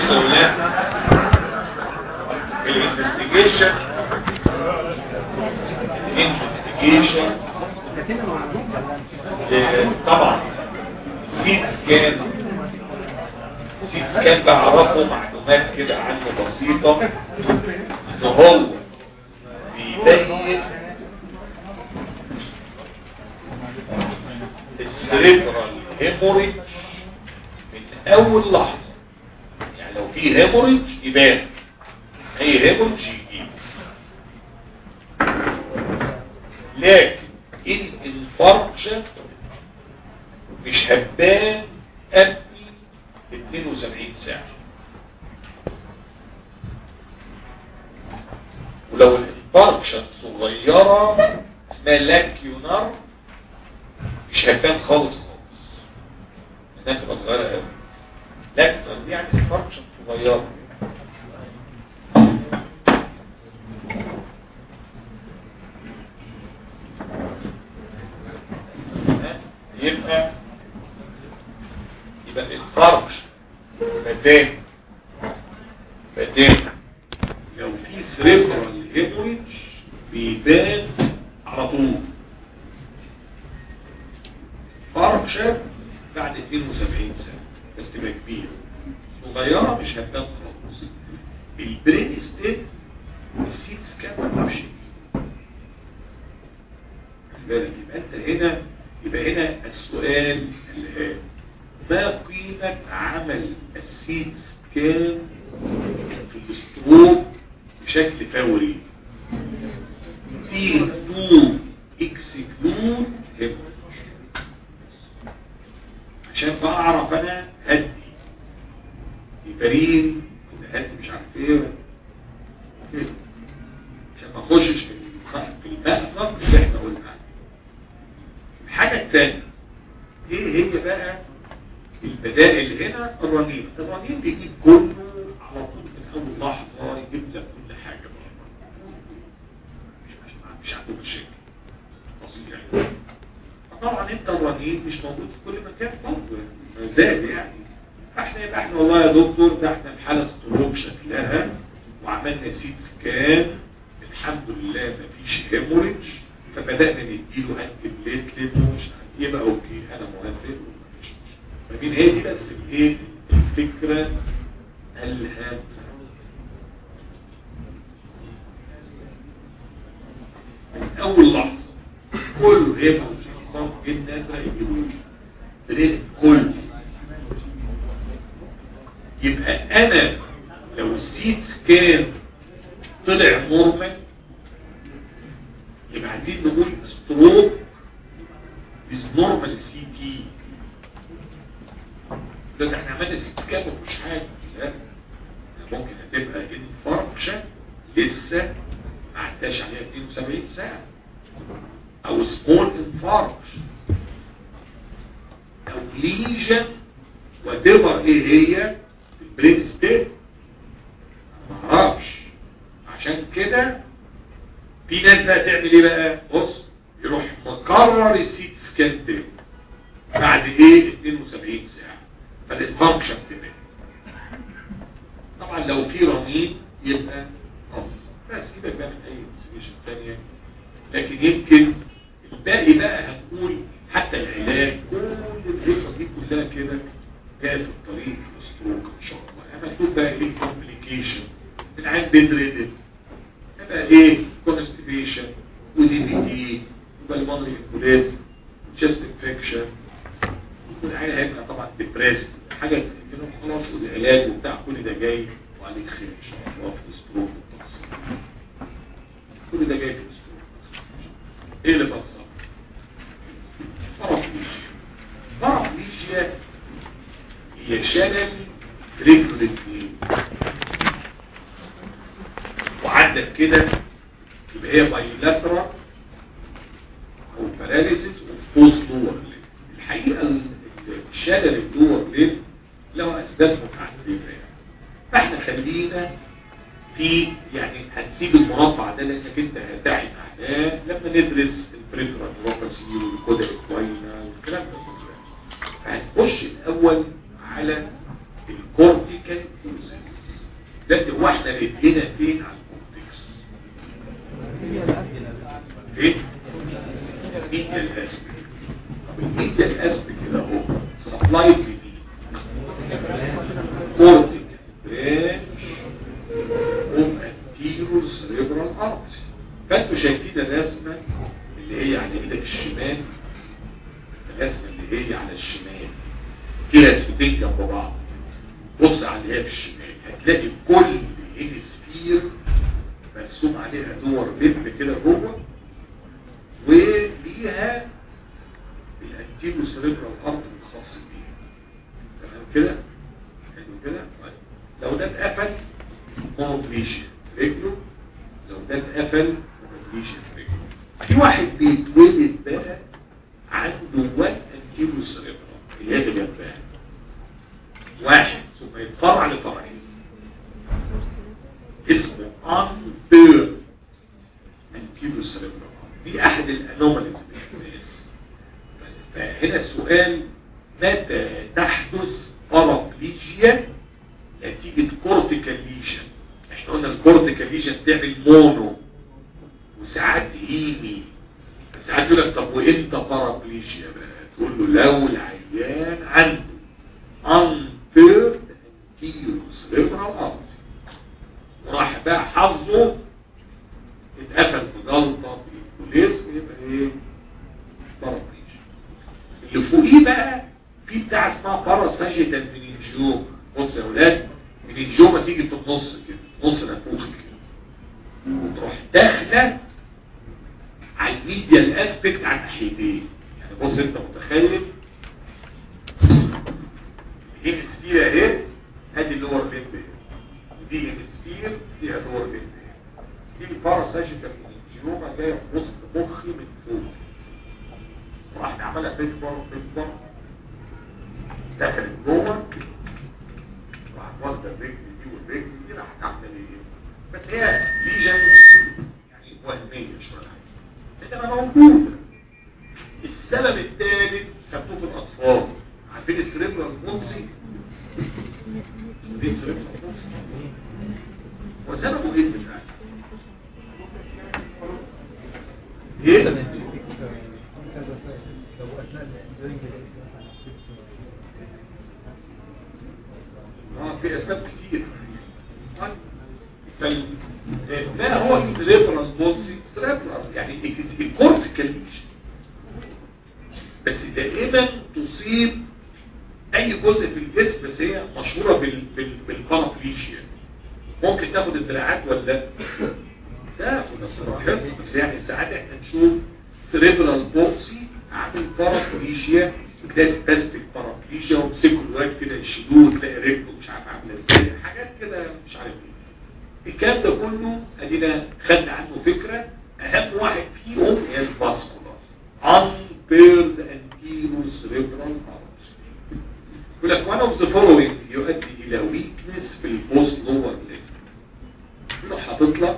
ولا الانفستيجيشن الانفستيجيشن طبعا سيت سكان سيت سكان بعرفه معلومات كده عنه بسيطة ان هو بيبين السريبرال هيموريج من اول لحظة يعني لو في هيموريج يبان اي هيموريج يجيب لكن الانفاركشن مش هتبان قبل 72 ساعة ولو الانفاركشن صغيرة اسمها لاكيونار مش هتبان خالص خالص انها تبقى صغيرة قوي لاكيونار دي يعني انفاركشن صغيرة يبقى يبقى الفرق فتان فتان لو في سريبرال هيموريج بيبان على طول فرق بعد 72 سنة بس تبقى كبيرة صغيرة مش هتبان خالص البرين ستيت السيت سكان ما تعرفش بالك يبقى انت هنا يبقى هنا السؤال الآن ما قيمة عمل السيت سكان في الاستروب بشكل فوري في تو اكسكلود هيموريج عشان بقى اعرف انا هدي يبرين هدي مش عارف ايه كده عشان ما اخشش في المأزق اللي احنا قلنا عنه الحاجة الثانية ايه هي بقى البدائل هنا الرنين الرنين بيجيب كله على طول من اول لحظة يجيب لك كل حاجة بقى مش مش مش عندك مشاكل بسيط يعني طبعا انت الرنين مش موجود في كل مكان برضه زاد يعني احنا يبقى احنا والله يا دكتور ده احنا الحالة ستروك شكلها وعملنا سيت سكان الحمد لله مفيش هيموريدج فبدأنا نديله انتي بليتلت ومش يبقى اوكي انا موافق فمين هي دي بس الايه الفكرة الهامة من اول لحظة كله هيبقى صف جدا ازرق يجيبوا بريد كله يبقى انا لو السيت كان طلع نورمال يبقى عايزين نقول ستروك is normal CT ده احنا عملنا سيت سكان ومش حاجة لا ممكن هتبقى انفاركشن لسه ما عداش عليها 72 ساعة او سمول انفاركشن او ليجن وتبقى ايه هي البرين ستيت ما اعرفش عشان كده في ناس بقى تعمل ايه بقى بص يروح مكرر السيت سكان تاني بعد ايه 72 ساعة فالانفانكشن تبقى طبعا لو في رميد يبقى افضل بس يبقى بقى من اي انسبيشن تانية لكن يمكن الباقي بقى هنقول حتى العلاج كل القصة دي كلها كده جايه في الطريق في الستروك ان شاء الله اما تقول بقى ايه كومبليكيشن العين بيدريدد يبقى ايه كونستيبيشن ودي بي تي يبقى المنري امبوليز تشست انفكشن يكون العين هيبقى طبعا ديبريس حاجه كده خلاص والعلاج وبتاع كل ده جاي وعليك خير ان شاء الله في الستروك والتقسيم كل ده جاي في الستروك ايه اللي بصر بارافليجيا بارافليجيا هي شلل رجل الاثنين وعندك كده يبقى هي بايلاترا او باراليسيس وفوز دور الحقيقه الشلل الدور ليه له اسباب متعدده فاحنا خلينا في يعني هنسيب المربع ده لانك انت هتعب احيان لما ندرس البريفرال نيوروباثي والكودا اكواينا والكلام ده كله فهنخش الاول على الكورتيكال فوزز ده هو احنا رجلنا فين على الكورتكس فين الميديا الاسبك طب الميديا الاسبك كده اهو سبلاي لمين كورتيكال برانش اوف انتيرور سريبرال ارتري فانتوا شايفين الرسمه اللي هي على ايدك الشمال الرسمه اللي هي على الشمال في رسمتين جنب بعض بص على اللي هي في الشمال هتلاقي كل هيمسفير مرسوم عليها دور لب كده جوه وليها الانتيرو سريبرال ارتري الخاص بيها تمام كده حلو كده طيب. لو ده اتقفل مونوبليشن رجله لو ده اتقفل مونوبليشن رجله في واحد بيتولد بقى عنده وان انتيرو سريبرال اللي هي اللي جنبها واحد ثم يتفرع لفرعين اسمه unpaired anterior cerebral دي احد الانوماليز بالناس فهنا السؤال متى تحدث بارابليجيا نتيجة كورتيكال ليجن احنا قلنا الكورتيكال ليجن تعمل مونو وساعات هيمي ساعات يقول لك طب وامتى بارابليجيا بقى تقول له لو العيان عنده unpaired anterior cerebral artery وراح بقى حظه اتقفل بجلطة بإيكوليزم يبقى ايه بارابليجيا اللي فوقيه بقى في بتاع اسمها باراساجيتال منينجيوم بص يا ولاد منينجيوما تيجي في النص كده نص نافوخي كده وتروح داخله على الميديا الاسبكت على الناحيتين يعني بص انت متخيل هيمسفير اهي ادي اللور ليمب ودي هيمسفير فيها لور ليمب دي الباراساجيتال منينجيوما جايه في وسط مخي من فوق وراح عملها بيكبر بيكبر دخلت جوه راح واخده الرجل دي والرجل دي راح تعمل ايه بس هي ليجن يعني وهميه شويه انما موجوده السبب الثالث خدوه في الاطفال عارفين السريبرال مونسي دي السريبرال مونسي وسببه ايه بالفعل ايه اه في اسباب كتير طيب ما هو السريبرال بولسي سريبرال يعني الكورتيكال بس دائما تصيب اي جزء في الجسم بس هي مشهوره بال بال بالبارافليشيا ممكن تاخد الدراعات ولا لا تاخد الصراحه بس يعني ساعات احنا نشوف سريبرال بولسي عامل بارافليشيا تلاقي سباستيك بارافليشيا ومسكوا الواد كده يشيلوه تلاقي رجله مش عارف عامله ازاي حاجات كده مش عارف ايه الكلام ده كله ادينا خدنا عنه فكره اهم واحد فيهم هي الفاسكولار unpaired anterior cerebral artery يقول لك one of the following يؤدي الى weakness في البوست lower leg يقول حاطط لك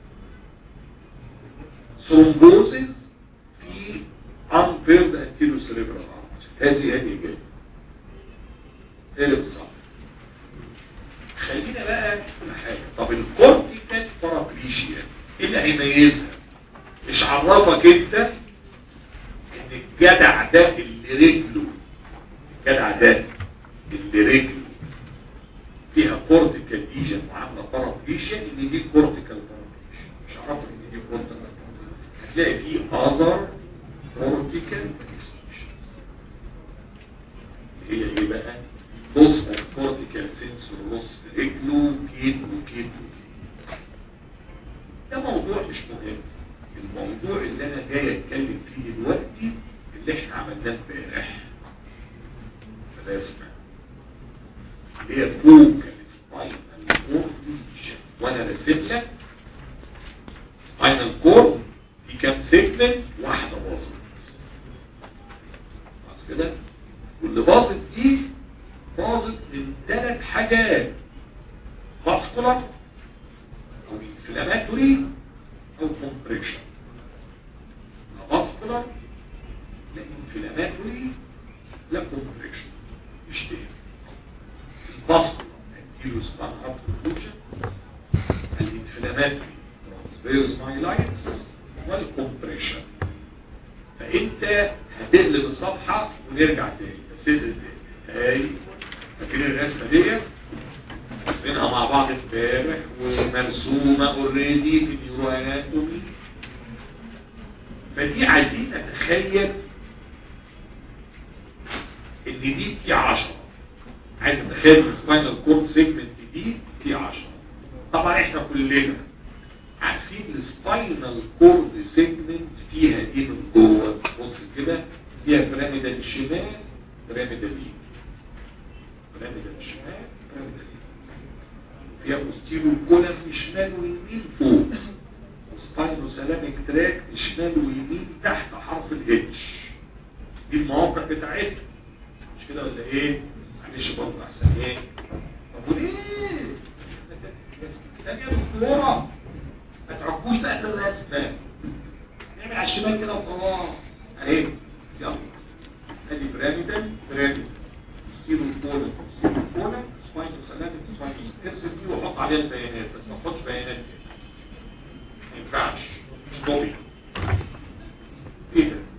ثرومبوزيس في unpaired anterior cerebral artery هذه هذه الإجابة ايه اللي بالظبط خلينا بقى كل حاجة طب الكورتيكال بارابليشيا ايه اللي هيميزها مش عرفك انت ان الجدع ده اللي رجله الجدع ده اللي رجله فيها كورتيكال ليجن وعامله بارابليشيا ان دي كورتيكال بارابليشيا مش عرفك ان دي كورتيكال هتلاقي فيه اذر كورتيكال هي ايه بقى نص الكورتيكال سنسور نص رجله كيد وكيد ده موضوع مش مهم الموضوع اللي انا جاي اتكلم فيه دلوقتي اللي احنا عملناه امبارح فده اسمع اللي هي فوكال سباينال كورد وانا راسم لك سباينال كورد في كام سيجمنت واحده باظت خلاص كده واللي باظت دي باظت من ثلاث حاجات فاسكولار او انفلاماتوري او كومبريشن لا فاسكولار لا انفلاماتوري لا كومبريشن مش تاني الفصل anterior spinal occlusion الانفلاماتري transverse myelitis والكمبريشن فانت هتقلب الصفحة ونرجع تاني بس اقلب تاني اي فاكرين الرسمة ديت رسمينها مع بعض امبارح ومرسومة اوريدي في النيورو اناتومي فدي عايزين نتخيل ان دي تي 10 عايز اتخيل السباينال كورد سيجمنت دي تي 10 طبعا احنا كلنا عارفين السباينال كورد سيجمنت فيها ايه من جوه بص كده فيها بيراميدال شمال بيراميدال يمين بيراميدال شمال بيراميدال يمين فيها بوستيرو كولم شمال ويمين فوق وسباينو سلامك تراك شمال ويمين تحت حرف الاتش دي المواقع بتاعتها مش كده ولا ايه معلش برضه احسن ايه طب وليه ثانيه دكتوره ما تعكوش بقى في الرسمه نعمل على الشمال كده وخلاص اهي يلا ادي بيراميدال بيراميدال ستيرو كولا ستيرو كولا سباينو سلامك سباينو ارسم دي وحط عليها البيانات بس ما تحطش بيانات كده ما ينفعش مش طبيعي ايه ده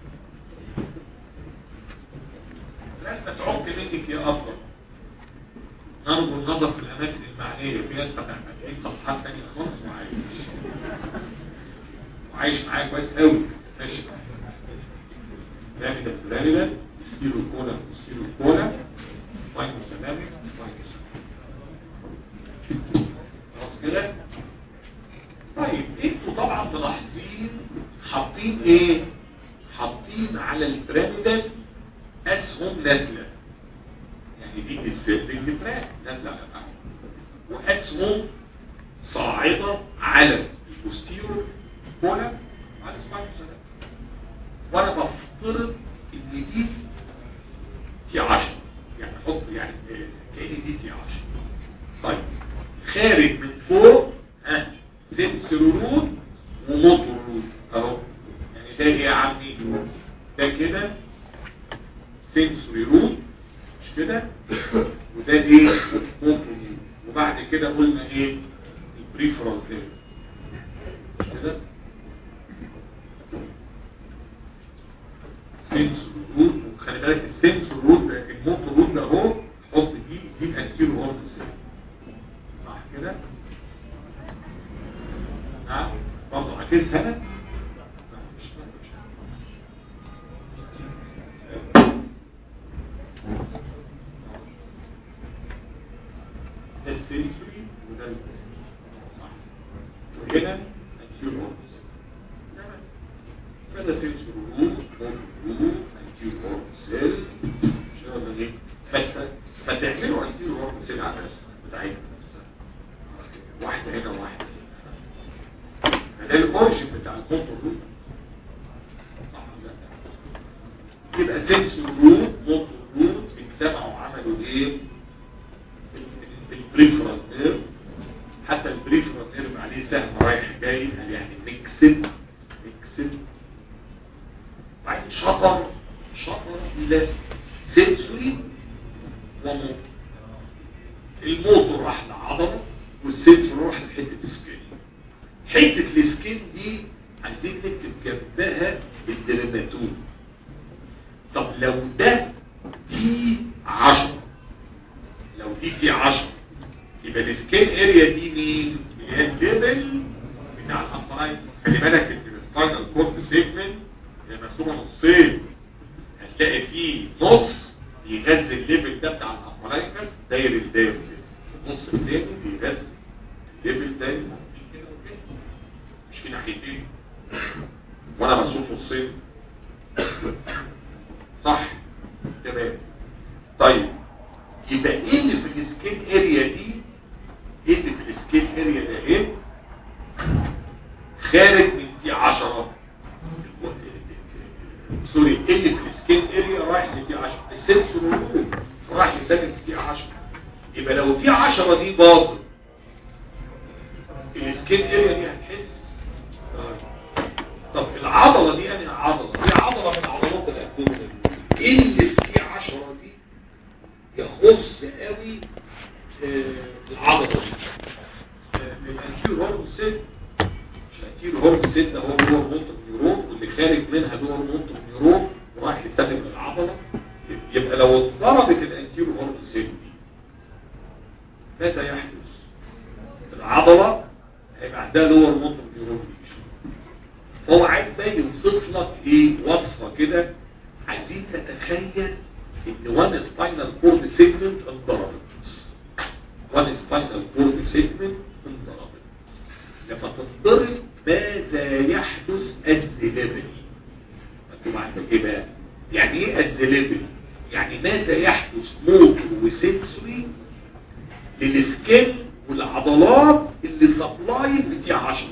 الرسمة تعق منك يا أفضل نرجو النظر في الأماكن المعنية في ناس فتح مدعين صفحات تانية خالص وعايش وعايش معايا كويس قوي ماشي بيراميدا بيراميدا ستيرو كولا ستيرو كولا سباينو سلامي سباينو سلامي خلاص كده طيب انتوا طبعا ملاحظين حاطين ايه حاطين على البيراميدال اسهم نازله يعني دي السيرفنج تراك نازله على الارض واسهم صاعده على البوستيرو كولا على السباينو سلامي وانا بفترض ان دي تي 10 يعني احط يعني كأن دي تي 10 طيب خارج من فوق ها سنسرود وموتورود اهو يعني ده ايه يا عمي ده كده سنسوري رود مش كده وده ايه موتورود وبعد كده قلنا ايه البريفرال كده مش كده سنسور رود وخلي بالك السنسور رود ده الموتور رود ده اهو حط دي دي الانتيرو هورن سيل صح كده نعم برضه عكسها انا ده السنسوري وده صح وهنا انتيرو هورن سيل فده سنسور رود موتور رود انتيرو هورن سيل شو ولا ايه فت- فتعملوا انتيرو هورن سيل على الرسمه بتاعتنا نفسها واحده هنا وواحده هنا ده الاوريجن بتاع الموتور روت صح ولا لا؟ يبقى سنسور روت موتور روت اجتمعوا عملوا ايه البريفرال نيرف حتى البريفرال نيرف عليه سهم رايح جاي قال يعني ميكسد ميكسد بعدين شطر شطر الى سنسوري وموتور الموتور راح لعضله والسنسور راح لحته السكين حته السكين دي عايزين نكتب جنبها الدرماتوم طب لو ده تي 10 لو دي تي 10 يبقى السكين اريا دي مين اللي هي الليفل بتاع الابرايت خلي بالك ان السباينال كورد سيجمنت هي مقسومه نصين هتلاقي فيه نص يغذي الليفل ده بتاع الابرايتس داير الداير كده النص الثاني بيغذي الليفل داير كده وكده مش في ناحيتين وانا مرسوم نصين صح تمام طيب يبقى ايه اللي في السكين اريا دي ايه اللي في السكين اريا ده ايه خارج من دي 10 سوري ايه اللي في السكين اريا رايح لدي 10 السنسور رايح يسجل في دي 10 يبقى لو دي 10 دي باظت السكين اريا دي هتحس طب العضلة دي انا عضلة دي عضلة من عضلات الابدومين ايه اللي في 10 دي يخص قوي آه، العضله دي آه، الانتيرو هورمون سيل مش الانتيرو هورمون سيل ده هو هو موتور نيورون واللي خارج منها ده هو موتور نيورون وراح يسلم للعضله يبقى لو اتضربت الانتيرو هورمون سيل دي ماذا يحدث العضله هيبقى عندها لور موتور نيورون هو عايز بقى يوصف لك ايه وصفه كده عايزين تتخيل ان وان سباينال كورد سيجمنت انضربت وان سباينال كورد سيجمنت انضربت لما تنضرب ماذا يحدث الزلابل مكتوب عندك ايه بقى يعني ايه الزلابل يعني ماذا يحدث موتور وسنسوري للسكن والعضلات اللي سبلاي بتاع 10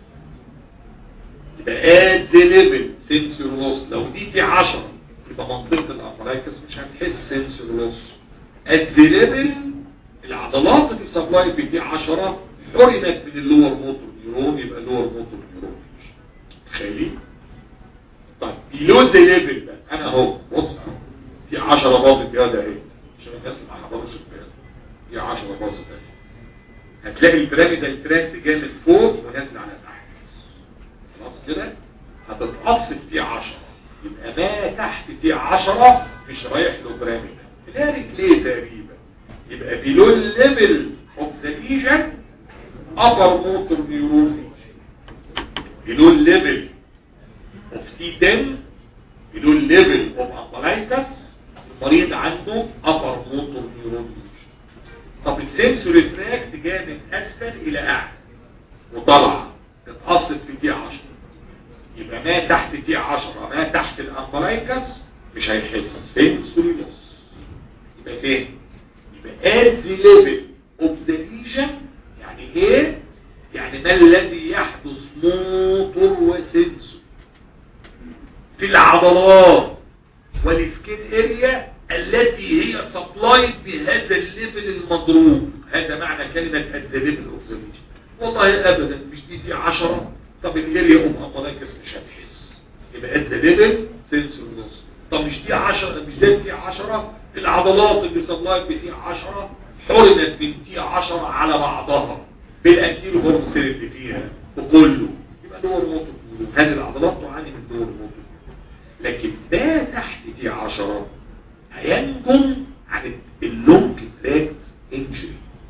يبقى اد ليفل سنسور لوس لو دي في 10 يبقى منطقه الابرايكس مش هتحس سنسور لوس اد ليفل العضلات اللي سبلاي بتاع 10 حرمت من اللور موتور نيورون يبقى اللور موتور نيورون تخيلين طيب بيلو ذا ليفل بقى انا اهو بص أهو. في 10 باظت يا ده اهي عشان الناس اللي ما حضرش الكلام في 10 باظت اهي هتلاقي البيراميدال تراكت جاي من فوق ونازل على تحت خلاص كده هتتقصف في 10 يبقى ما تحت في 10 مش رايح له بيراميدال لا رجليه تقريبا يبقى بيلو الليفل اوف ذا ليجن ابر موتور نيورون بيلو الليفل اوف تي 10 بيلو الليفل اوف ابلايكس المريض عنده ابر موتور نيورون طب السنسوري تراكت جاي من اسفل الى اعلى وطلع اتقصت في تي 10 يبقى ما تحت تي 10 ما تحت الامبلايكس مش هيحس سنسوري لوس يبقى فين يبقى at the level of the lesion يعني ايه يعني ما الذي يحدث موتور وسنسور في العضلات والسكين اريا التي هي سبلايد بهذا الليفل المضروب هذا معنى كلمة at the level of the lesion والله ابدا مش دي دي 10 طب الاريا ام امبلايكس مش هتحس يبقى at the level سنسور نص طب مش دي 10 مش دي دي 10 العضلات اللي سبلايد بتي 10 حرمت من تي 10 على بعضها بالانتيرو هورمون اللي فيها وكله يبقى دور موتور هذه العضلات تعاني من دور موتور لكن ما تحت تي 10 هينجم عن اللونج تراكت انجري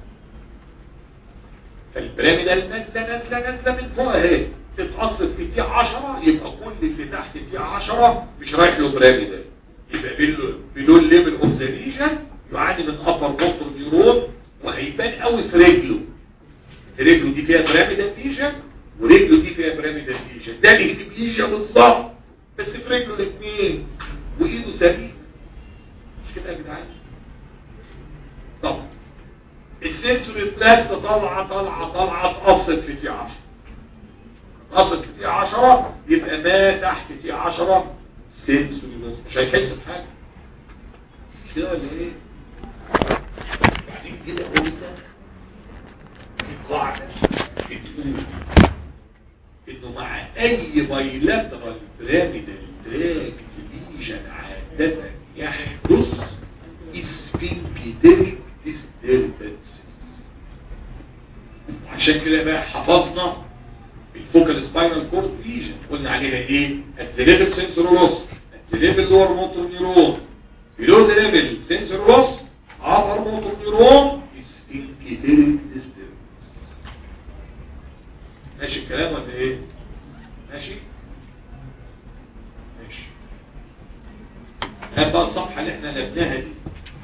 فالبيراميدال نازله نازله نازله من فوق اهي تتقصد في تي 10 يبقى كل اللي تحت تي 10 مش رايح له بيراميدال يبقى بلو الليفل اوف ذا ليجن يعاني من ابر موتور نيورون وهيبان قوي في رجله رجله دي فيها بيراميدال ليجن ورجله دي فيها بيراميدال ليجن ده بيكتب ليجن بالظبط بس في رجله الاثنين وايده سليم مش كده يا جدعان طب السنسوري بلاك طالعه طالعه طالعه تقصد في تي 10 تقصد في تي 10 يبقى ما تحت تي 10 سنسوري بس مش هيحس بحاجه مش كده ولا ايه بعدين كده قلنا قاعده بتقول انه مع اي بايلاترال بيراميدال تراك ليجن عاده يحدث اسفنكتيريك ديستربنس عشان كده بقى حفظنا الفوكال سباينال كورد ليجن قلنا عليها ايه الزليبل سنسور روس الزليبل لور موتور نيورون بلو زليبل سنسور روس ابر موتور نيورون اسفنكتيريك ديستربنس ماشي الكلام ولا ايه ماشي ماشي هات بقى الصفحة اللي احنا لبناها دي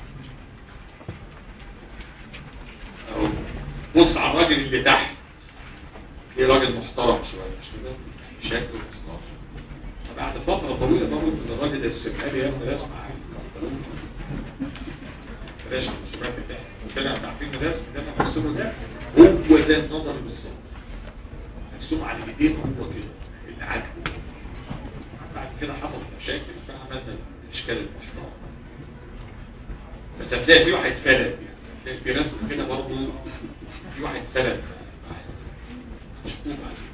اهو بص على الراجل اللي تحت في راجل محترم شوية مش كده شكله محترم فبعد فترة طويلة برضه ان الراجل ده السبحاني يا ابني رسم بلاش الشباب بتاعي وكده انت عارفين الرسم ده انا برسمه ده هو ده النظر بالظبط مرسوم على ايديه هو كده اللي عاجبه بعد كده حصلت مشاكل فعملنا الاشكال المحترم بس هتلاقي في واحد فلت يعني في رسم كده برضه في واحد فلت مشكوك عليه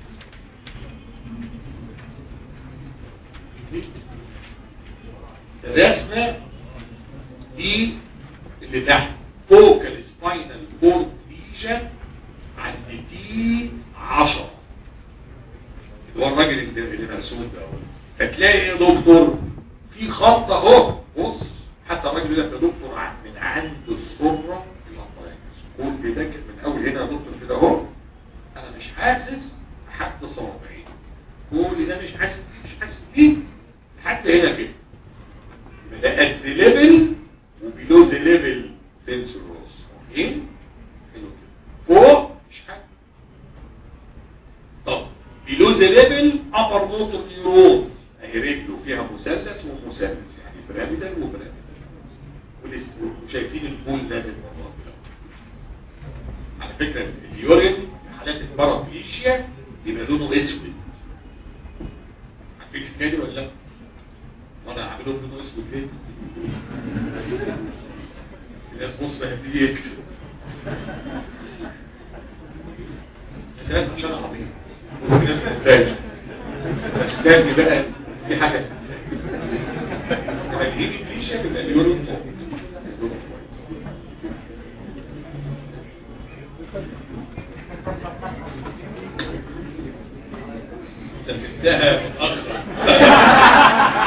الرسمة دي اللي تحت فوكال سباينال كورد ليجن عند تي 10 اللي هو الراجل اللي اللي مرسوم ده اهو فتلاقي ايه يا دكتور في خط اهو بص حتى الراجل يقول لك يا دكتور ع- من عند السره الى كل ده كده من اول هنا يا دكتور كده اهو انا مش حاسس لحد صوابعي كل ده مش حاسس مش حاسس بيه حتى هنا كده يبقى ده at the level وبيلو the level sensor loss اوكي حلو كده فوق مش حاجه طب بيلو ذا ليفل ابر موتور نيورون اهي رجله فيها مثلث ومثلث يعني بيراميدال وبيراميدال ولسه وشايفين البول نازل من الرابط على فكره اليورين في حالات البارابليشيا بيبقى لونه اسود عارفين الحكايه دي ولا لا؟ وانا عاملهم لونه اسود ليه؟ الناس بص هتيجي يكتب الناس عشان عظيم وفي ناس محتاج استني بقى في حاجة لما تجيب بليشة تبقى اليورو فوق انت بتبدأها متأخر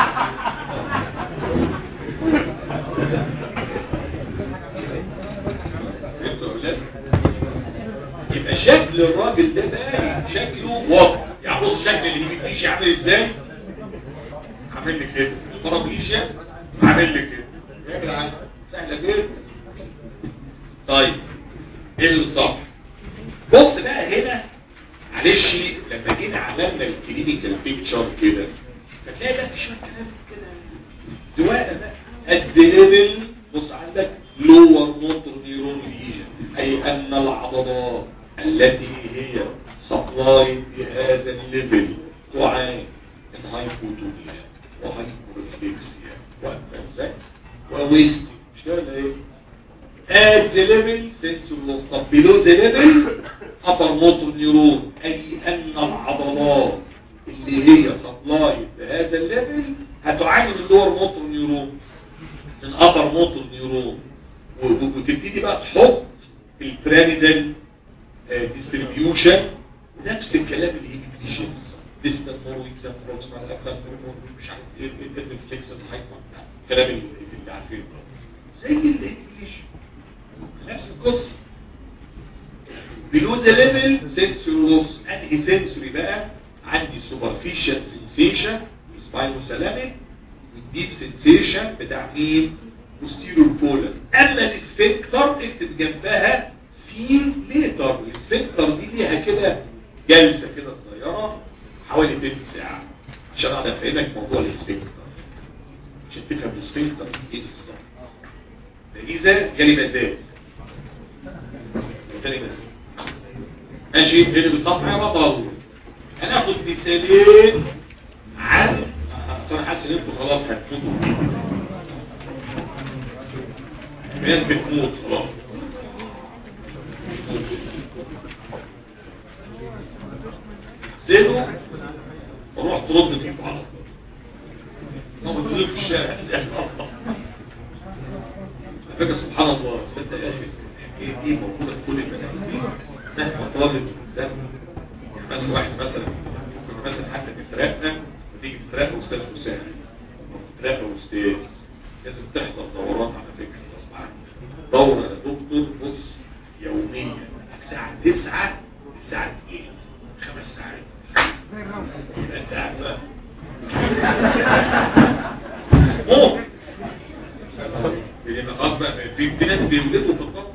انتوا يا ولاد يبقى شكل الراجل ده بقى شكله واضح يعني بص شكل اللي بيجيش عامل ازاي عامل لي كده البارابليشيا عامل لي كده يا جدعان سهله جدا طيب ايه اللي صح بص بقى هنا معلش لما جينا عملنا الكلينيكال بيكتشر كده فتلاقي بقى في شويه كلام كده دواء بقى الدليفل بص عندك لور موتور نيرون ليجن اي ان العضلات التي هي سبلاي بهذا الليفل تعاني من هايبوتونيا وهايبورفلكسيا وانفلزا وويست مش كده ولا ايه؟ at the level sensor loss طب below the level upper motor neuron اي ان العضلات اللي هي سبلاي بهذا الليفل هتعاني من lower motor neuron من upper motor neuron و- و- وتبتدي بقى تحط البيراميدال ديستريبيوشن نفس الكلام اللي هيجي في الشمس ديستال مرويكس بروكسيمال افلام مش عارف ايه الريفلكسز هايبر الكلام اللي اللي عارفينه زي الانجليش نفس القصه below the level sensory loss انهي sensory بقى عندي superficial sensation spinothalamic والديب sensation بتاع مين posterior polar اما الاسفنكتر اكتب جنبها سين ليتر الاسفنكتر دي ليها كده جلسه كده صغيره حوالي تلت ساعه عشان اقدر افهمك موضوع الاسفنكتر عشان تفهم الاسفنكتر ايه بالظبط ده اذا جالي مزاج جالي مزاج ماشي اللي بالصفحه يا بطل هناخد مثالين عن اصل انا حاسس ان انتوا خلاص هتموتوا ناس بتموت خلاص سيبوا وروح ترد فيه على طول ما بتنزل في الشارع على فكرة سبحان الله تصدق يا اخي ايه دي موجودة في كل البنات مهما طالب الانسان يعني مثلا واحد مثلا كنا مثلا حتى بنترقى وتيجي تترقى استاذ مساعد تترقى استاذ لازم تحضر دورات على فكرة غصب عنك دورة يا دكتور بص يوميا الساعة 9 الساعة 2 خمس ساعات يبقى انت قاعد بقى اوه لان خلاص بقى في في ناس بيولدوا في البطن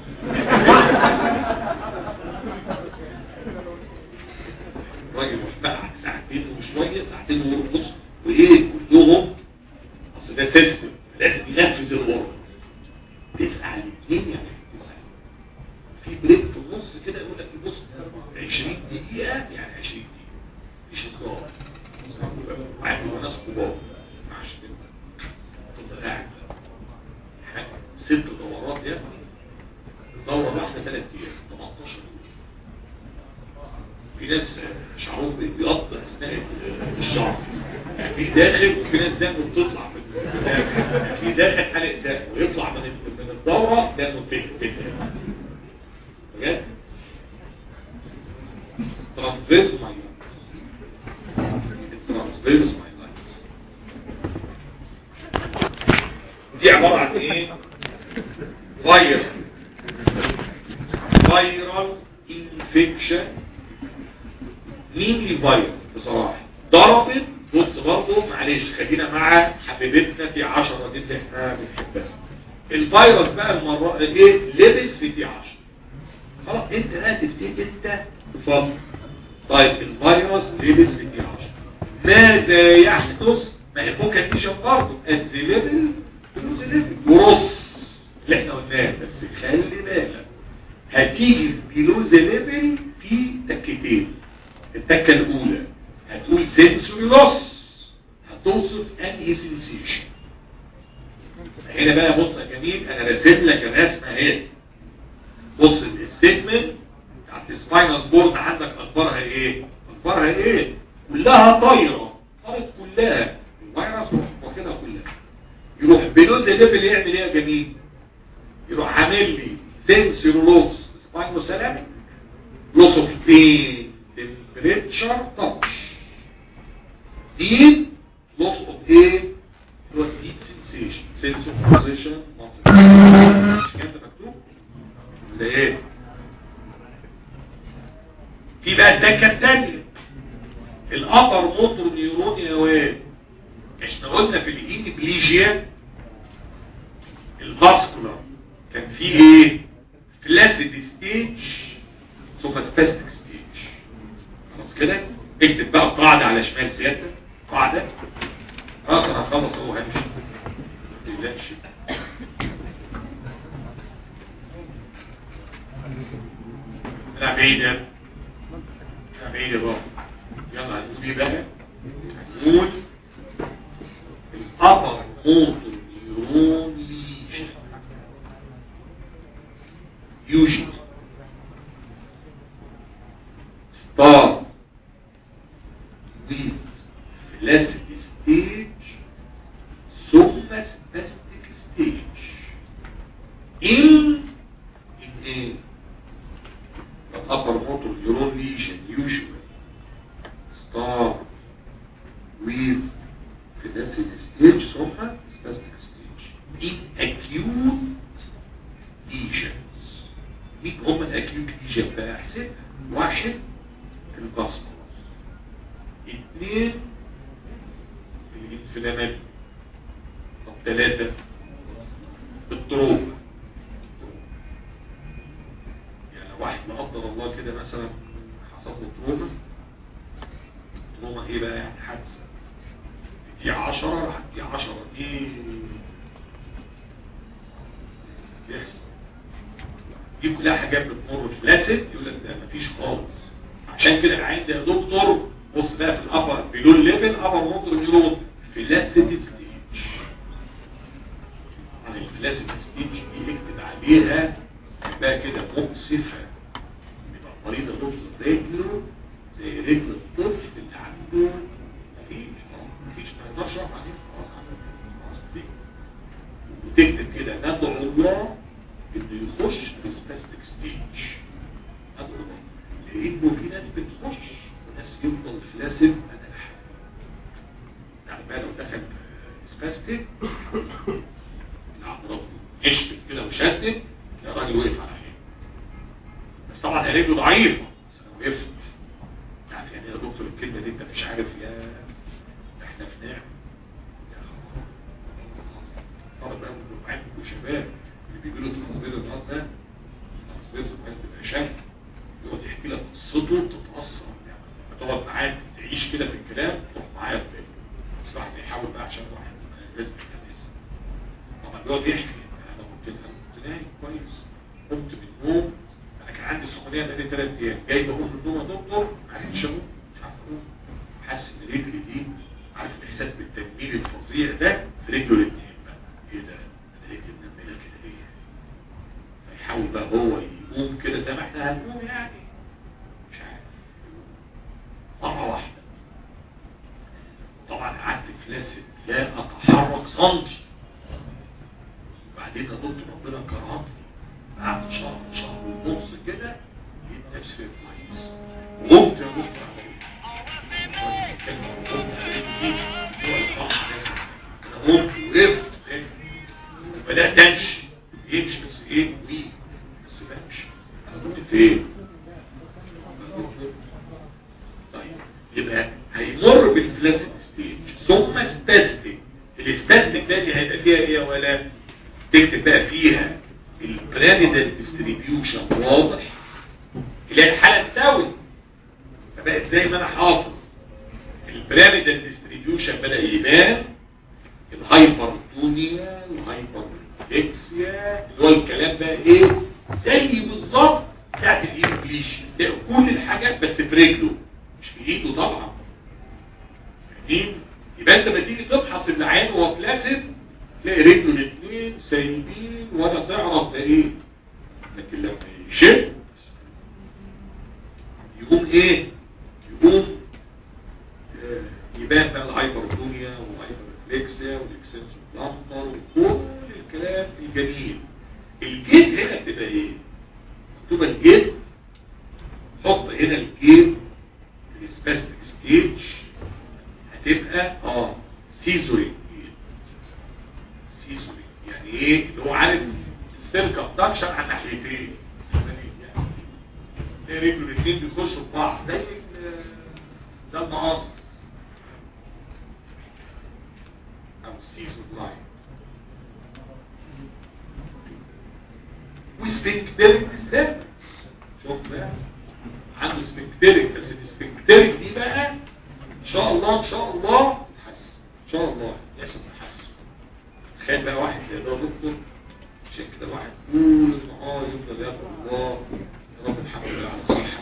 راجل بقى ساعتين وشويه ساعتين ونص وايه كلهم اصل ده سيستم لازم ينفذ الورق تسعة الاثنين يعني تسعة في بريك في النص كده يقول لك بص 20 دقيقة يعني 20 دقيقة مفيش هزار وعنده ناس كبار معش كده تفضل قاعد حاجة ست دورات يا ابني دورة واحدة ثلاث ايام 18 يوم في ناس شعرهم بيقطع اثناء الشعر يعني في داخل وفي ناس دم بتطلع في الدم يعني في داخل حلق دم ويطلع من ال- من الدورة ده مفيد جدا بجد ترانسفيرس ماي ترانسفيرس ماي دي عبارة عن ايه فاير فايرال انفكشن مين اللي فايرال بصراحة ضربت بص برضه معلش خلينا مع حبيبتنا في 10 دي اللي احنا بنحبها الفيروس بقى المرة ايه لبس في دي 10 خلاص انت بقى تبتدي انت تفضل طيب الفيروس لبس في دي 10 ماذا يحدث ما هي كوكاتيشن برضه ات ذا ليفل تو ذا ليفل ورص اللي احنا قلناه بس خلي بالك هتيجي بيلو ذا ليفل في تكتين التكه الاولى هتقول سنسوري لوس هتوصف انهي سنسيشن هنا بقى بص يا جميل انا راسم لك الرسمه اهي بص السيجمنت بتاعت السباينال بورد عندك اخبارها ايه اخبارها ايه كلها طايره طارت كلها الفيروس واخدها كلها يروح بلوز ليفل يعمل ايه يا جميل يروح عامل لي سنسوري لوس سباينو سلام لوس اوف بين temperature touch deep loss of ايه هو deep sensation sense of position muscle مش كده مكتوب ده ايه في بقى الدكه الثانيه الابر موتور نيورون يا واد احنا قلنا في الانبليجيا الفاسكولار كان فيه ايه فلاسيد ستيج ثم سباستيك ستيج خلاص كده اكتب بقى قاعدة على شمال سيادتك قاعدة خلاص انا هخلص اهو همشي متقلقش لا بعيدة لا بعيدة بقى يلا هنقول ايه بقى هنقول الأبر موتور نيورون ليجن يوجد start with flaccid stage ثم spastic stage in in a the upper motor neuron lesion usually start with flaccid stage ثم spastic stage in acute lesions مين هم الاكيوت ليجن بقى احسب واحد البصمة اثنين الانفلامات طب ثلاثة التروما يعني لو واحد لا قدر الله كده مثلا حصل له تروما تروما ايه بقى يعني حادثة دي عشرة راح دي عشرة دي بيحصل دي كلها حاجات بتمر في لاسد يقول لك ده مفيش خالص عشان كده العين ده يا دكتور بص بقى في الابر بلون ليفل ابر موتور نيورون في لاسد ستيج عن الفلاسد ستيج بيكتب عليها بقى كده مؤسفة يبقى المريض يا دكتور رجله زي رجل الطفل اللي عنده مفيش مفيش ما يقدرش يقف عليه خلاص خلاص مفيش. وتكتب كده ندعو الله انه يخش في سباستيك ستيج ندعو الله لانه في ناس بتخش وناس يفضل فلاسد مدى الحياه يعني بقى لو دخل سباستيك العضلات يشبك كده وشدد تلاقي الراجل وقف على حيله بس طبعا هي رجله ضعيفه بس انا وقفت عارف يعني إيه يا دكتور الكلمه دي انت مش عارف يا احنا في نعم يا خبر طلب بقى من دفعاتكم وشباب اللي بيجوا له تنظير الناس ده تنظير زمان بيبقى شك يقعد يحكي لك قصته تتأثر يعني لما تقعد معاه تعيش كده في الكلام تروح معايا في بالي بس واحد يحاول بقى عشان واحد لازم يتنس طبعا بيقعد يحكي انا كنت انا كنت نايم كويس قمت من النوم انا كان عندي سخونيه بقالي ثلاث ايام جاي بقوم من النوم يا دكتور ما عرفتش اقوم مش عارف اقوم حاسس ان رجلي دي عارف الاحساس بالتنميل الفظيع ده في رجله الاثنين بقى ايه ده انا رجلي منمله كده ليه فيحاول بقى هو يقوم كده زي ما احنا هنقوم يعني مش عارف مره واحده طبعا قعدت فلاسد لا اتحرك سنتي وبعدين يا دكتور ربنا كرم نفس كويس وقمت يا دكتور على كده قمت على هو الصح انا قمت وقفت بدأت امشي يمشي بس ايه ويه بس بمشي انا كنت فين طيب يبقى هيمر بالفلاسيد ستيج ثم استسلم الاستسلم ده اللي هيبقى فيها ايه ولا تكتب بقى فيها البراميدال ديستريبيوشن واضح تلاقي الحاله تساوي فبقت زي ما انا حافظ البراميدال ديستريبيوشن بدا يبان الهايبرتونيا الهايبرفلكسيا اللي هو الكلام بقى ايه زي بالظبط بتاعت الانجليش كل الحاجات بس برجله مش في ايده طبعا فاهمين يبقى انت لما تيجي تفحص العين وهو فلاسد تلاقي رجله الاثنين سايبين ولا تعرف ده ايه لكن لما يشد يقوم ايه يقوم آه يبان بقى الهايبرتونيا والهايبرفلكسيا والاكسنس واللمبر وكل الكلام الجميل الجيد هنا بتبقى ايه مكتوبه الجيد حط هنا الجيد في السباستيك ستيج هتبقى اه سيزورينج سيزورينج يعني ايه اللي هو عارف السيرك ابدكشن على ناحيتين يعني رجله الاثنين بيخشوا في بعض زي زي المقص او سيزور لاين وسبنكتريك بالذات شوف بقى عنده سبنكتريك بس السبنكتريك دي بقى ان شاء الله ان شاء الله تحسن ان شاء الله يحصل تحسن تخيل بقى واحد زي ده دكتور عشان كده واحد طول النهار يفضل ياخد الله يا رب الحمد لله على الصحه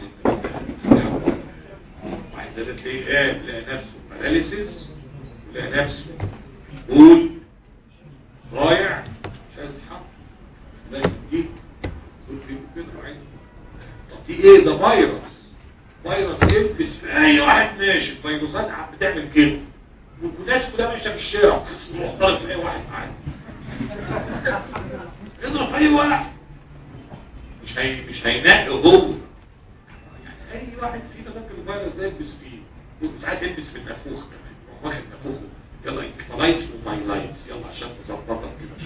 واحد زي ده تلاقيه قام لقى نفسه باراليسيس ولقى نفسه يقول ضايع مش عايز يتحرك لا دي كده عين طب دي ايه ده فيروس فيروس يلبس في اي واحد ماشي فيروسات بتعمل كده والناس كلها ماشيه في الشارع محترق في اي واحد معانا اضرب في اي واحد مش هي مش هينقي هو يعني اي واحد فينا ممكن الفيروس ده يلبس فيه مش عايز يلبس في النافوخ كمان واخد نافوخه يلا انكفالايتس ومايلايتس يلا عشان تظبطك كده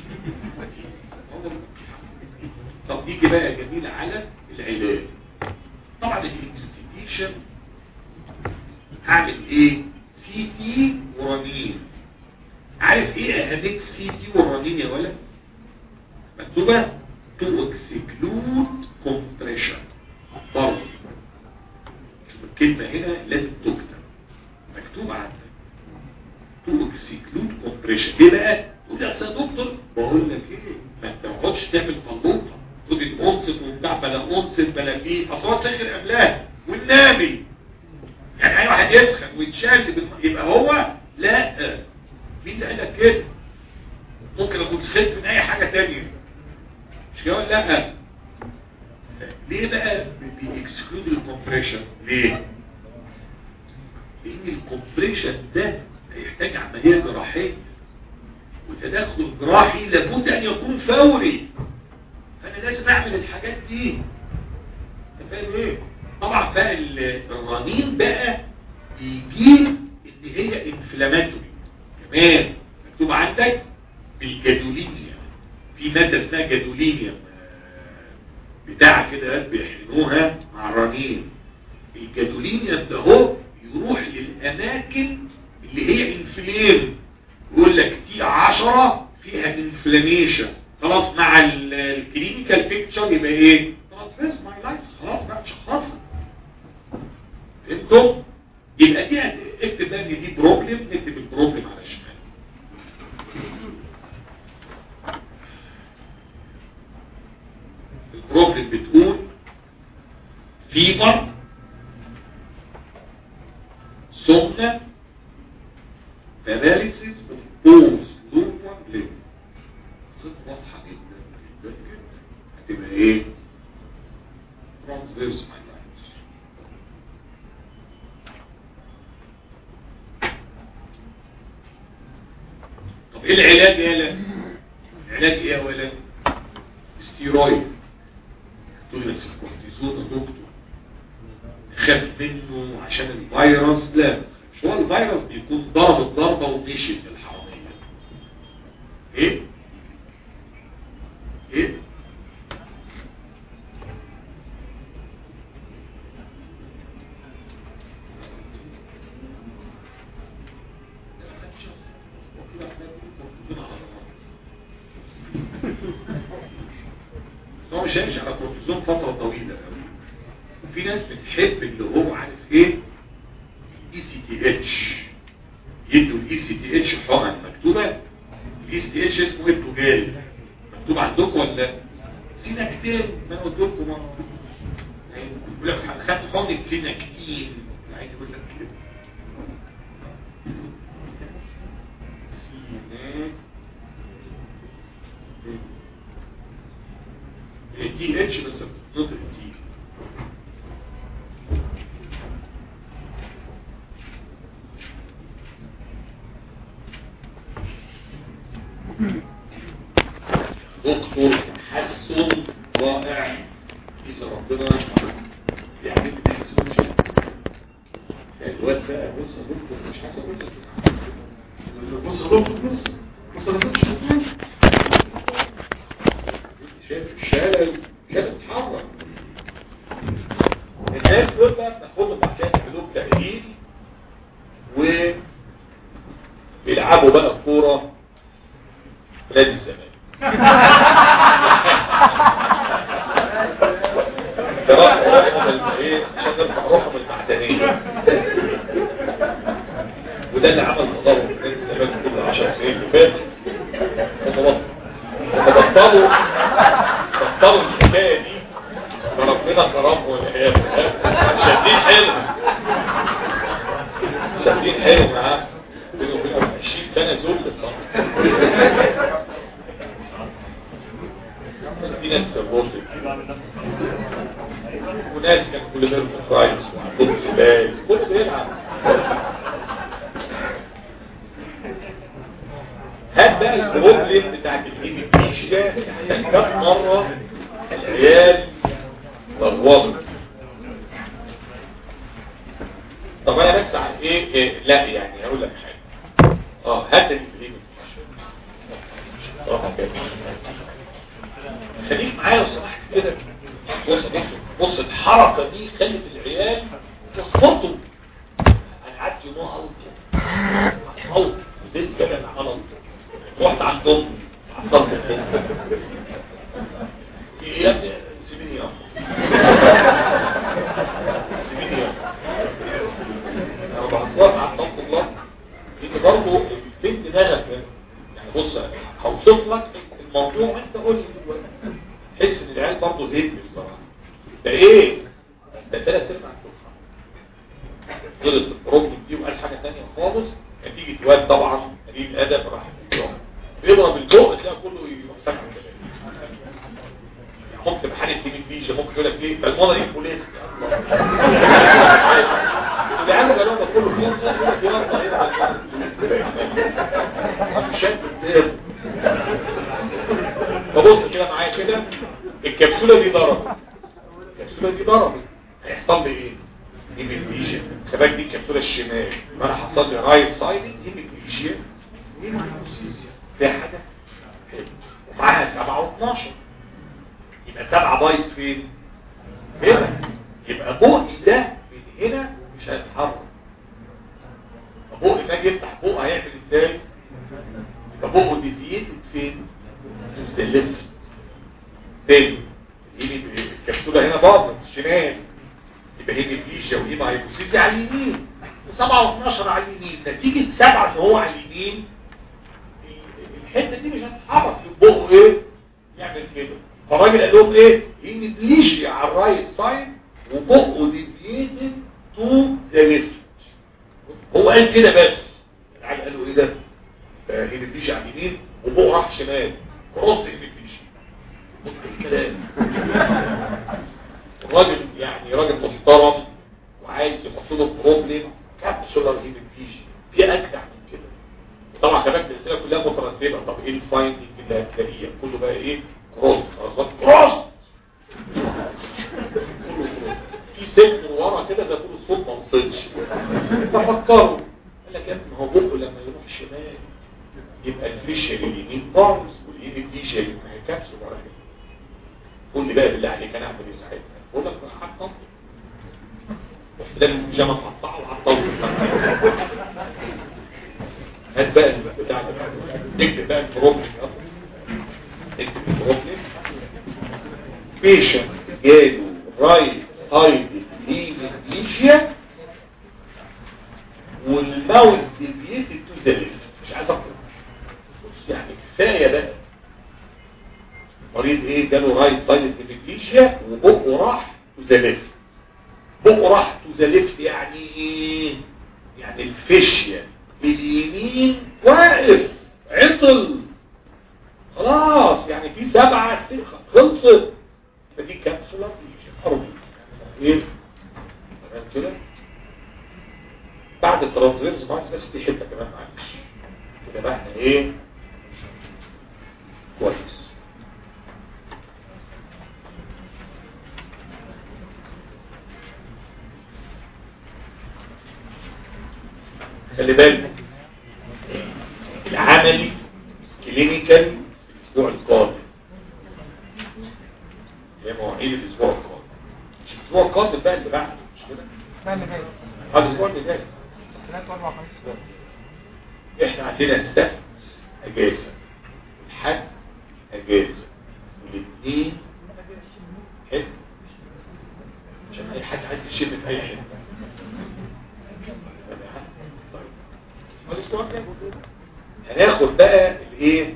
طب نيجي بقى جميل على العلاج طبعا الانفستيجيشن هعمل ايه سي تي ورنين عارف ايه اهميه سي تي ورنين يا ولد مكتوبه تو اكسكلود كومبريشن برضه شوف الكلمه هنا لازم تكتب مكتوب عندك تو اكسكلود كومبريشن ليه بقى تقول يا دكتور بقول لك ايه ما انت ما تقعدش تعمل فلوطه خد الانصت وبتاع بلا انصت بلا فيه اصل هو ساخر قبلها والنامي يعني اي واحد يسخن ويتشال بال... يبقى هو لا مين اللي قال لك كده ممكن اكون سخنت من اي حاجه تانية مش كده ولا لا ليه بقى بيكسكلود الكومبريشن ليه لان الكومبريشن ده هيحتاج عمليه جراحيه وتدخل جراحي لابد ان يكون فوري فانا لازم اعمل الحاجات دي انت فاهم ايه طبعا بقى الرنين بقى بيجيب ان هي انفلاماتوري كمان مكتوب عندك بالجادولينيا في ماده اسمها جادولينيا بتاع كده بيحقنوها مع الرنين الجادولينيا ده هو يروح للاماكن اللي هي انفلام يقول لك دي 10 فيها انفلاميشن خلاص مع الكلينيكال بيكتشر يبقى ايه خلاص ماي لايف خلاص بقى شخصها فهمتوا يبقى دي اكتب بقى ان دي بروبلم نكتب البروبلم على الشمال البروبلم بتقول فيبر ثم paralysis of both lower limb صوت واضحة جدا جدا جدا هتبقى ايه transverse myelitis طب ايه العلاج يا لا العلاج ايه يا ولد ستيرويد تقول بس الكورتيزون يا دكتور تخاف منه عشان الفيروس لا مش هو الفيروس بيكون ضرب الضربة ومشي في الحرامية ايه ايه هو مش هيمشي على كورتيزون فترة طويلة قوي وفي ناس بتحب اللي هو عارف ايه اي سي تي اتش يدوا الاي سي تي اتش حقن مكتوبة الاي سي تي اتش اسمه ايه التجاري مكتوب عندكم ولا سيناكتين ما انا قلت لكم مرة. يعني يقول لك خدت حقنة سيناكتين يعني يقول لك كده دي اتش بس بتنطق دي دكتور تحسن رائع إذا ربنا يعمل تحسن الواد بقى بص يا دكتور مش حاسس اقول لك بص يا دكتور بص بص انا كنت شغال شايف الشارع الشارع بتتحرك الناس دول بقى بتاخدهم عشان يعملوا تأهيل و بيلعبوا بقى الكورة في نادي الزمالك ترفع روحهم الم- ايه عشان نرفع روحهم المعدنية وده اللي عمل تطور في نادي الزمالك كل 10 سنين اللي فاتوا هم بطلوا بطلوا الحكاية دي فربنا كرمه والعيال شادين حلو شادين حلو معاه بينه وبينهم 20 سنة زول في ناس سبورت وناس كان كل بيرم فرايس وعندهم زبال كله بيلعب هات بقى البروبلم بتاعت الهيمي بيش ده احسن كم مرة العيال لغوظوا طب انا بس عن ايه, إيه لا يعني هقول لك حاجة اه هات الهيمي بيش اه كده خليك معايا لو سمحت كده بص بص بص الحركة دي خلت العيال يخبطوا انا قعدت يوم غلط غلط نزلت كده غلط رحت عند امي عطلت البيت ايه يا ابني سيبيني يا سيبيني يا انا بعطلت عطلت الله انت برضه البنت دماغك يعني بص هوصف لك الموضوع انت قول لي دلوقتي تحس ان العيال برضه هيد بصراحه ده ايه ده ثلاث ارباع الدفعه خلص البروجرام دي وقال حاجه ثانيه خالص نتيجه واد طبعا قليل الادب راح يضرب بيضرب الجوق تلاقي كله يروح ساكت كده ممكن بحاله تيمين بيجي ممكن يقول لك ايه ده الموضه دي بوليس العيال قالوا ده كله فيه يقول لك يلا مش شايف قدام فبص كده معايا كده الكبسولة دي ضربت الكبسولة دي ضربت هيحصل لي ايه هيميبليجيا خباك دي الكبسولة الشمال انا حصل لي رايت سايد هيميبليجيا هيميبليجيا ده حاجة حلو ومعاها 7 و12 يبقى 7 بايظ فين هنا يبقى بوقي ده من هنا مش هيتحرك بوقي ده يفتح بوقه هيعمل ازاي يبقى بوقه ديفييتد فين مستلف تاني يجي الكبسولة هنا باظت شمال يبقى هي بليشة وهي هايبوسيسي على اليمين وسبعة واثناشر على اليمين نتيجة سبعة اللي هو على اليمين الحتة دي مش هتتحرك بقه ايه يعمل كده فالراجل قال لهم ايه هي بليشة على الرايت سايد وبقه ديفييتد تو ذا ليفت هو قال كده بس العيال قالوا ايه ده هي بليشة على اليمين وبقه راح شمال كروس الانجليزي الكلام الراجل يعني راجل محترم وعايز يحط له بروبلم كابسولار هيميبليجيا في اجدع من كده طبعا كمان الاسئله كلها مترتبه طب ايه الفايندنج اللي هتلاقيه كله بقى ايه كروس كروس كروس في سن ورا كده زي طول الصوت ما وصلش ففكروا قال لك يا ابني ما هو بقه لما يروح شمال يبقى الفيشل اليمين بارز والايد دي شايل ما هي كبسه ورا كده قول لي بقى بالله عليك انا اعمل ايه ساعتها بقول لك حطه رحت لابس بيجامه مقطعه وحطه هات بقى البتاع ده اكتب بقى البروبلم اكتب البروبلم بيشن جاله رايت سايد ليجيا والماوس ديفيتد تو ذا ليفت مش عايز اكتر يعني كفايه بقى مريض ايه جاله رايت سايد ليجيا وبقه راح تو ذا ليفت بقه راح تو ذا ليفت يعني ايه يعني الفيشيا اليمين واقف عطل خلاص يعني في سبعة سيخة خلصت فدي كبسولة حرب ايه تمام كده بعد الترانزفيرز معاك بس دي حتة كمان معلش كده بقى احنا ايه كويس خلي بالك العملي كلينيكال الاسبوع القادم هي مواعيد الاسبوع القادم مش الاسبوع القادم بقى اللي بعده مش كده السنة اللي فاتت اه الاسبوع اللي جاي ثلاث واربع خمس احنا عندنا السبت اجازه الحد اجازه والاثنين حته عشان اي حد عايز يشم في اي حته طيب الاسبوع الجاي هناخد بقى الايه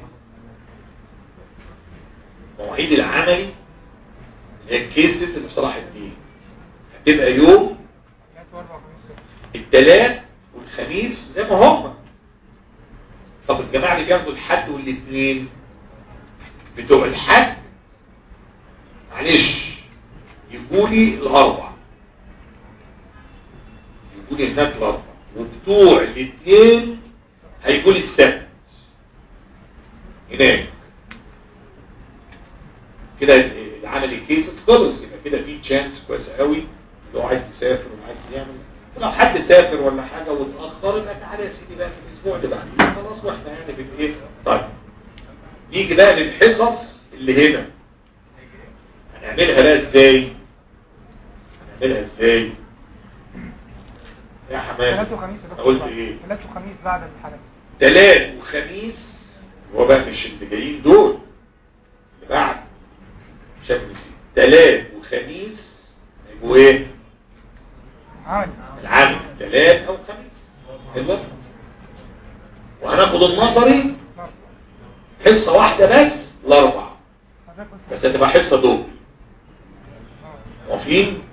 مواعيد العملي اللي هي الكيسز اللي في صلاح الدين هتبقى يوم ثلاث واربع خمس الثلاث والخميس زي ما هم طب الجماعة اللي بياخدوا الحد والاثنين بتوع الحد معلش يقولي الاربع يقولي هناك الاربع وبتوع الاثنين هيقول السبت هناك كده العمل الكيسز خلص يبقى كده في تشانس كويس قوي لو عايز يسافر وعايز يعمل لو حد سافر ولا حاجة واتأخر يبقى تعالى يا سيدي بقى في الأسبوع اللي بعديه خلاص واحنا يعني في الايه طيب نيجي بقى للحصص اللي هنا هنعملها بقى ازاي هنعملها ازاي يا حماد ثلاث وخميس يا دكتور قلت بعد. ايه ثلاث وخميس بعد الحلقة تلات وخميس هو بقى مش اللي جايين دول اللي بعد شكل نسيت تلات وخميس هيبقوا ايه عملي العام تلات او خميس يلا وهناخد النظري حصة واحدة بس الاربع حضرتك قلت بس هتبقى حصة دول آه. واقفين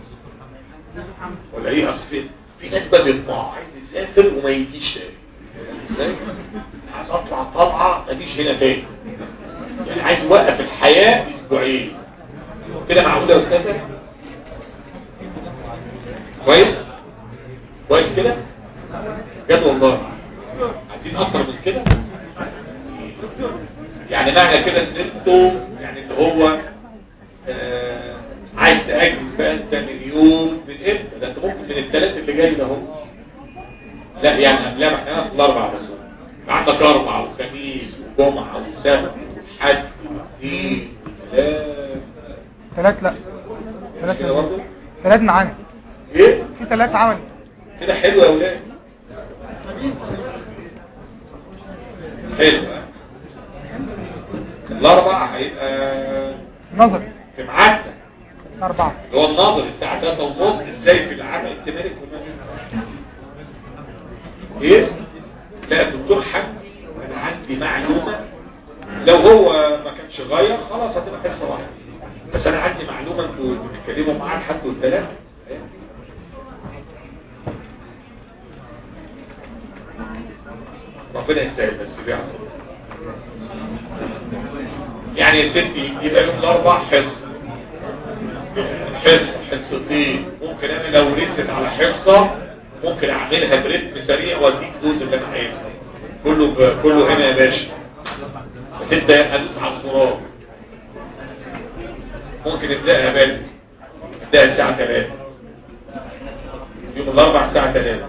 ولا ايه اصل في- في ناس بقى بيطمعوا عايز يسافر وما يجيش تاني ازاي عايز اطلع طلعه ما اجيش هنا تاني يعني عايز يوقف الحياه اسبوعين كده معقوله يا استاذه كويس كويس كده بجد والله عايزين اكتر من كده يعني معنى كده ان انتوا يعني ان هو آه عايز تأجز بقى انت من يوم من امتى ده انت ممكن من الثلاث اللي جاي ده اهو لا يعني قبلها ما احنا هناخد الاربع بس عندك اربع وخميس وجمعه وسبت وحد واثنين وثلاث ثلاث لا ثلاث كده برضه ثلاث معانا ايه في ثلاث عملي كده حلو يا ولاد حلو ها؟ الاربع هيبقى نظري في ميعادنا أربعة اللي هو الناظر الساعة 3 ونص ازاي في العمل التمالك ايه؟ لا الدكتور حمدي انا عندي معلومة لو هو ما كانش غير خلاص هتبقى حصة واحدة بس انا عندي معلومة انتوا بتتكلموا معاه لحد والثلاث ربنا يستاهل بس بيعرف يعني يا ستي يبقى يوم الاربع حصه حصة حصتين ممكن انا لو رست على حصة ممكن اعملها برتم سريع واديك دوز اللي انا عايزها كله ب... كله هنا يا باشا بس انت هدوس على الزرار ممكن ابداها بالي ده الساعة 3 يوم الأربع الساعة 3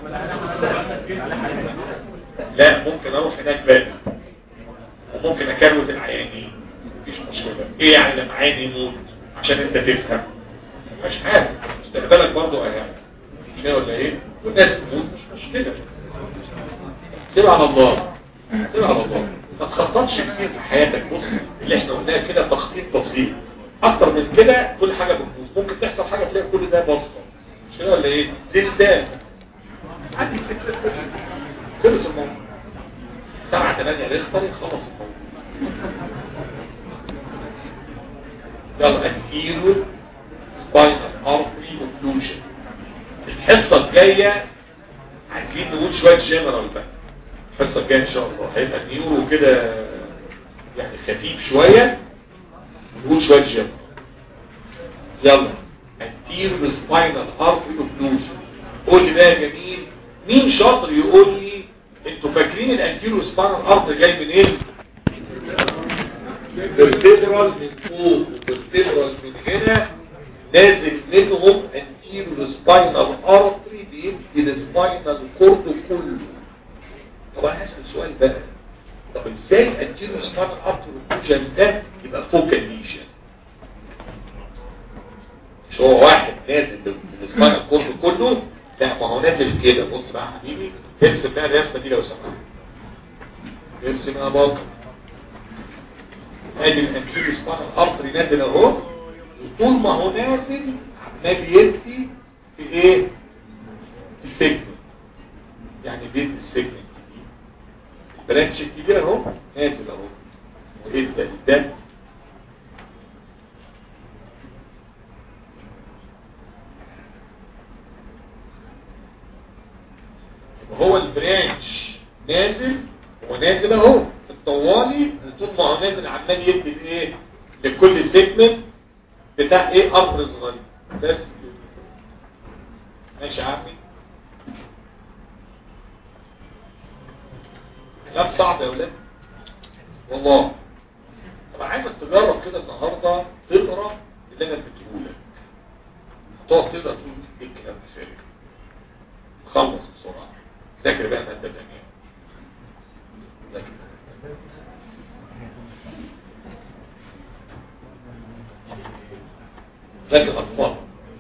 لا ممكن أروح هناك بدري وممكن أكروت العيانين مفيش مشكلة إيه يعني لما عيني يموت عشان أنت تفهم مش حاجة مستقبلك برضو أهم مش كده ولا إيه والناس تموت مش مشكلة سيبها على الله سيبها على الله ما تخططش كتير في حياتك بص اللي احنا قلناه كده تخطيط بسيط اكتر من كده كل حاجة بتبوظ ممكن تحصل حاجة تلاقي كل ده بسطة مش كده ولا ايه زلزال عادي خلص الموضوع سبعة تمانية ريختر خلص الموضوع يلا انتيرو سباينال ارتري اوكلوجن الحصة الجاية عايزين نقول شوية جنرال بقى الحصة الجاية ان شاء الله هيبقى نيورو كده يعني خفيف شوية نقول شوية جنرال يلا anterior spinal artery occlusion قول لي بقى يا جميل مين شاطر يقول لي انتوا فاكرين الانتيرو سباينال ارتري جاي من ايه vertebral من فوق vertebral من هنا نازل منهم anterior spinal artery بيدي السباينال كورد كله طب انا هسأل سؤال بقى طب ازاي anterior spinal artery occlusion ده يبقى فوكال ليجن مش هو واحد نازل من السباينال كورد كله لا ما هو نازل كده بص بقى يا حبيبي ارسم بقى الرسمه دي لو سمحت ارسم يا بابا ادي الانتيريو سباينال ارتري نازل اهو وطول ما هو نازل عمال يدي في ايه في السجن يعني بيدي السجن الكبير البرانش الكبير اهو نازل اهو وادى الدم هو البرانش نازل هو نازل اهو الطوالي طول ما هو نازل عمال يدي الايه لكل سيجمنت بتاع ايه امر صغير بس ماشي يا عمي كلام صعب يا ولاد والله طب عايزك تجرب كده النهارده تقرا اللي انا اديته لك هتقعد تقرا تقول ايه الكلام الفارغ خلص بسرعه ذاكر بقى ماده ثانيه ذاكر ذاكر اطفال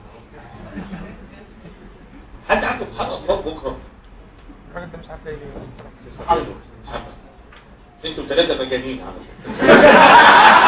حد عنده امتحان اطفال بكره الراجل ده مش عارف ليه حلو محمد انتوا ثلاثه مجانين على فكره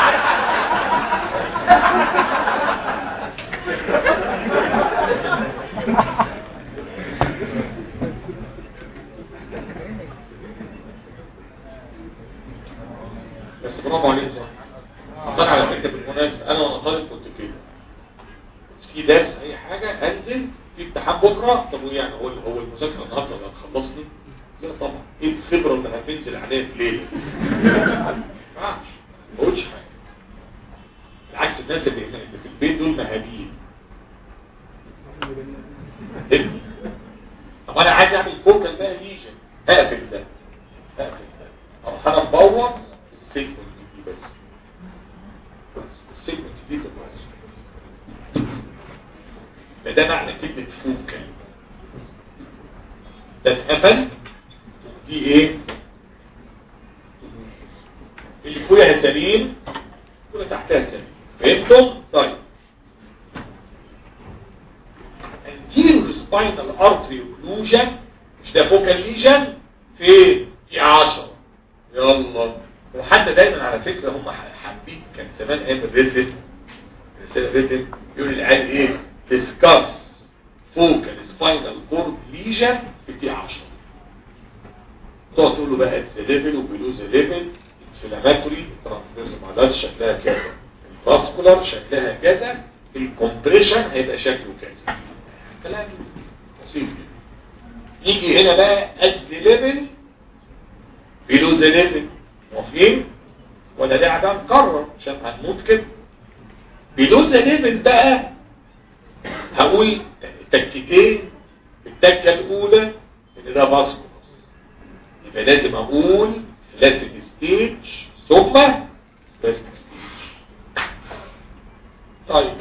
بس برافو عليك صح اصلا على فكره بالمناسبه انا وانا طالب كنت كده في درس اي حاجه انزل في امتحان بكره طب يعني هو هو المذاكره النهارده اللي هتخلصني لا طبعا ايه الخبره اللي هتنزل عليها في ليله ما ينفعش ما قلتش حاجه بالعكس الناس اللي هنا اللي في البيت دول مهابين ابني. طب انا عايز اعمل فوكال بقى ليجن اقفل ده اقفل ده اروح انا مبوظ السيجمنت دي بس بس السيجمنت دي بس ده معنى كلمة فوكال ده اتقفل دي ايه اللي فوقها سليم واللي تحتها سليم فهمتم؟ طيب anterior spinal artery occlusion مش ده فوكال ليجن في في 10 يلا وحتى دايما على فكرة هم حابين كان زمان ايام الريتم رسالة الريتم يقول العيال ايه discuss focal spinal cord lesion في تي 10 تقعد تقول له بقى اتس ليفل وبيلوز ليفل انفلاماتوري ترانسفيرس معدات شكلها كذا الفاسكولار شكلها كذا الكومبريشن هيبقى شكله كذا كلام بسيط جدا. يجي هنا بقى ادز ليفل بيلوز ليفل موافقين ولا ده عدم مكرر عشان هنموت كده بيلوز ليفل بقى هقول تكتين التكه الاولى ان ده باسكوس يبقى لازم اقول لازم ستيج ثم سباستيك ستيج طيب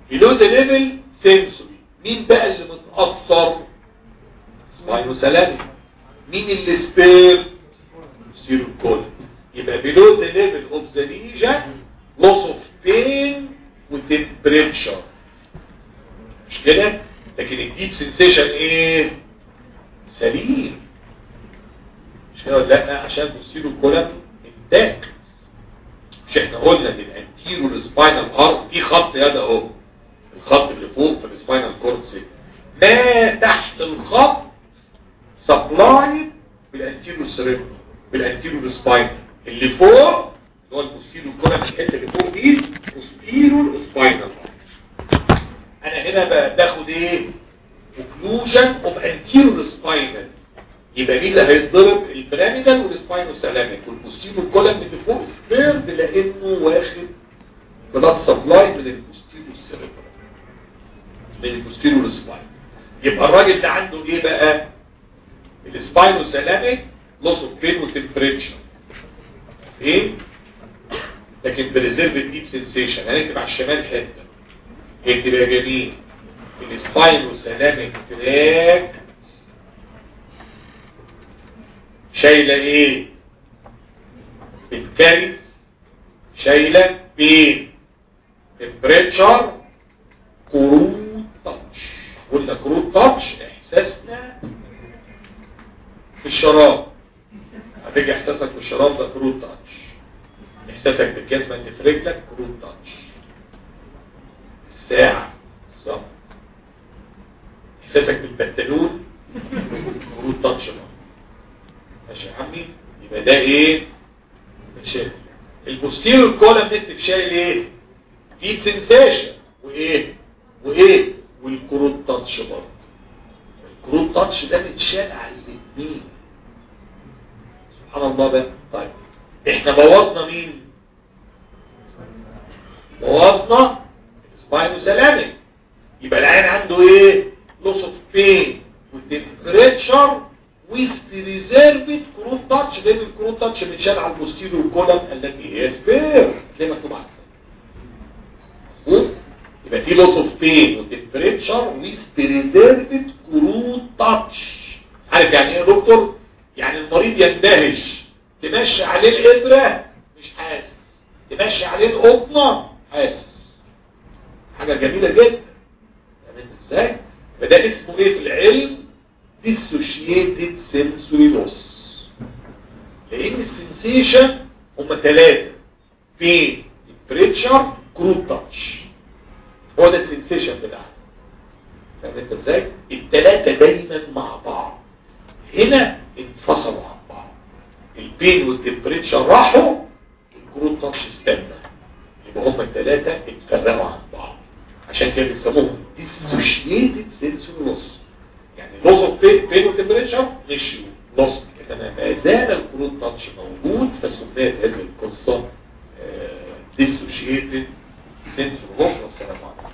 below the level sensory مين بقى اللي متأثر سباينوسالامي مين اللي سبير سيرو كولن يبقى below the level of the lesion loss of pain وتمبريتشر مش كده لكن الديب سنسيشن ايه سليم مش كده ولا لا عشان بصيروا الكولم انتاك مش احنا قلنا ان الانتيرو سباينال ارم في خط يد اهو الخط اللي فوق في السباينال كورد ما تحت الخط سبلاي بالانتيرو سيريبرال بالانتيرو سباين اللي فوق اللي هو البوستيرو الكولم الحته اللي فوق دي بوستيرو سباينال انا هنا بقى باخد ايه اوكلوجن اوف انتيرو سباينال يبقى مين اللي هيتضرب البيراميدال والسباينو سلامك والبوستيرو الكولم اللي فوق سبيرد لانه واخد بلاد سبلاي من البوستيرو السيريبرال من البوستيرو سباين يبقى الراجل ده عنده ايه بقى السباينو سلامك لوس اوف بين وتمبريتشر ايه لكن بريزيرف ديب سنسيشن هنكتب على الشمال حته اكتب يا جميل السباينو سلامك تراك شايله ايه بتكاري شايله بين تمبريتشر كروت تاتش قلنا كروت تاتش احساسنا في الشراب هتيجي احساسك في الشراب ده كروت تاتش احساسك بالجزمه اللي في رجلك كروت تاتش الساعه بالظبط احساسك بالبنطلون كروت تاتش بقى ماشي يا عمي يبقى ده ايه شايل البوستيريور كولم نكتب شايل ايه ديب سنسيشن وايه وايه والكروت تاتش برضه الكروت تاتش ده متشال على الاثنين سبحان الله بقى طيب احنا بوظنا مين بوظنا سباينو سلامك يبقى العين عنده ايه لوس اوف بين وتمبريتشر with the reserved كروت تاتش لان الكروت تاتش متشال على البوستيريور كولم التي هي سبير زي ما مكتوب عندك يبقى في لوس اوف بين وتمبريتشر with the reserved كروت تاتش عارف يعني ايه يا دكتور يعني المريض يندهش تمشي عليه الابره مش حاسس تمشي عليه القطنه حاسس حاجه جميله جدا فهمت ازاي فده اسمه ايه في العلم dissociated sensory loss لان السنسيشن هما ثلاثة في بريتشر كروت تاتش هو ده السنسيشن بتاعنا فاهم انت ازاي الثلاثة دايما مع بعض هنا انفصلوا عن بعض البين والتمبريتشر راحوا الكروت تاتش استنى يبقى هما الثلاثة اتفرقوا عن بعض عشان كده بيسموهم dissociated sensory loss يعني لوس اوف بين وتمبريتشر مش لوس انما ما زال الكروت تاتش موجود فسميت هذه القصه ديسوشيتد سنسور لوس والسلام عليكم